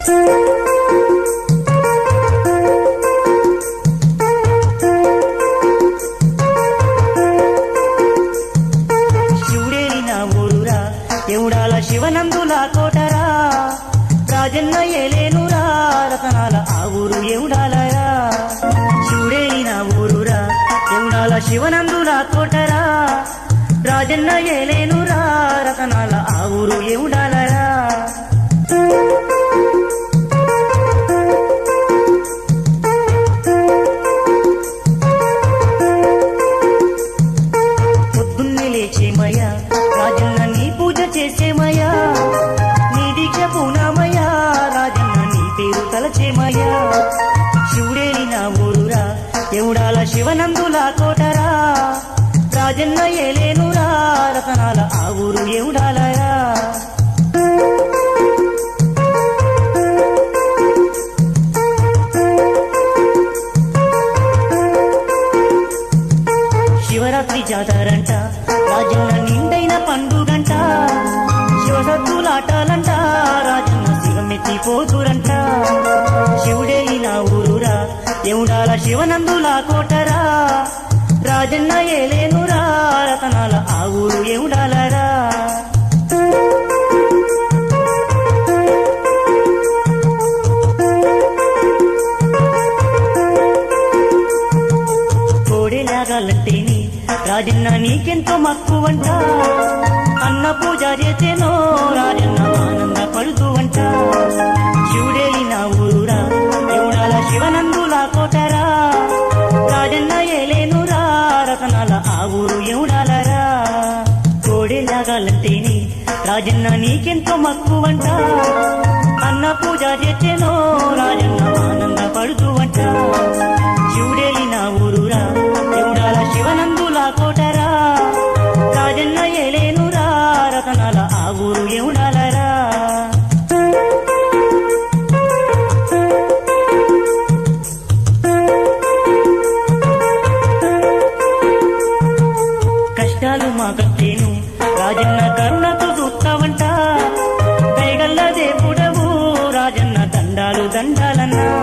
శివుడేని నా ఊరురా ఎవడాల శివనందుల కోటరా రాజన్న ఏలేనురా రతనాల ఆ ఊరు ఎవడాలరా శివుడేని నా ఊరురా ఎవడాల శివనందుల కోటరా రాజన్న ఏలేనురా రతనాల ఆ ఊరు ఎవడాలరా పొద్దున్నే లేచేమయ్యా రాజన్న నీ పూజ చేసేమయ్యా నీ దీక్ష పూనామయ్యా రాజన్న నీ పేరు తలచేమయ్యా శివుడేని నా ఊరురా ఎవడాల శివనందుల కోటరా రాజన్న ఏలేనురా రతనాల ఆ ఊరు ఎవడాలరా శివరాత్రి జాతరంట రాజన్న నిండైన పండుగంట శివసత్తులాటాలంట రాజన్న శివమెత్తి పోతురంట శివుడే నా ఊరురా ఎవడాల శివనందుల కోటరా రాజన్న ఏలేనురా రతనాల ఆ ఊరు ఎవడాలరా కోడెలాగాలంటేని రాజన్న నీకెంతో మక్కువంట అన్న పూజ చేసేనో రాజన్న ఆనంద పడుతూ అంట శివుడే నా ఊరురా ఎవడాల శివనందుల కోటరా రాజన్న ఏలేనురా రతనాల ఆ ఊరు ఎవడాలరా కోడెలాగాలంటేని రాజన్న నీకెంతో మక్కువంట అన్న పూజ చేసేనో రాజన్న ఆనంద పడుతూ అంట శివుడేలి నా ఊరురా ఎవడాల శివనందుల కోటరా రాజన్న ఏలేనురా రతనాల ఆ ఊరు ఎవడాలరా కష్టాలు మాకట్టేను రాజన్న కరుణతో చూస్తావంట దయగల్ల దేవుడవు రాజన్న దండాలు దండాలన్నా